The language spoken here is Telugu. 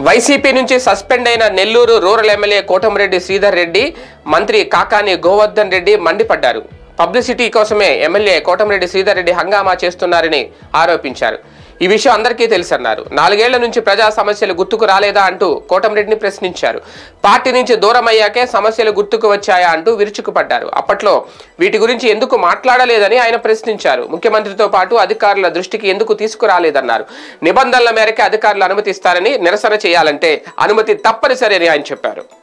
వైసీపీ నుంచి సస్పెండ్ అయిన నెల్లూరు రూరల్ ఎమ్మెల్యే కోటమిరెడ్డి శ్రీధర్ రెడ్డి మంత్రి కాకాని గోవర్ధన్ రెడ్డి మండిపడ్డారు పబ్లిసిటీ కోసమే ఎమ్మెల్యే కోటమిరెడ్డి శ్రీధర్ రెడ్డి హంగామా చేస్తున్నారని ఆరోపించారు ఈ విషయం అందరికీ తెలుసన్నారు నాలుగేళ్ల నుంచి ప్రజా సమస్యలు గుర్తుకు రాలేదా అంటూ కోటమిరెడ్డిని ప్రశ్నించారు పార్టీ నుంచి దూరం అయ్యాకే సమస్యలు గుర్తుకు వచ్చాయా అంటూ విరుచుకుపడ్డారు అప్పట్లో వీటి గురించి ఎందుకు మాట్లాడలేదని ఆయన ప్రశ్నించారు ముఖ్యమంత్రితో పాటు అధికారుల దృష్టికి ఎందుకు తీసుకురాలేదన్నారు నిబంధనల మేరకే అధికారులు అనుమతిస్తారని నిరసన చేయాలంటే అనుమతి తప్పనిసరి అని ఆయన చెప్పారు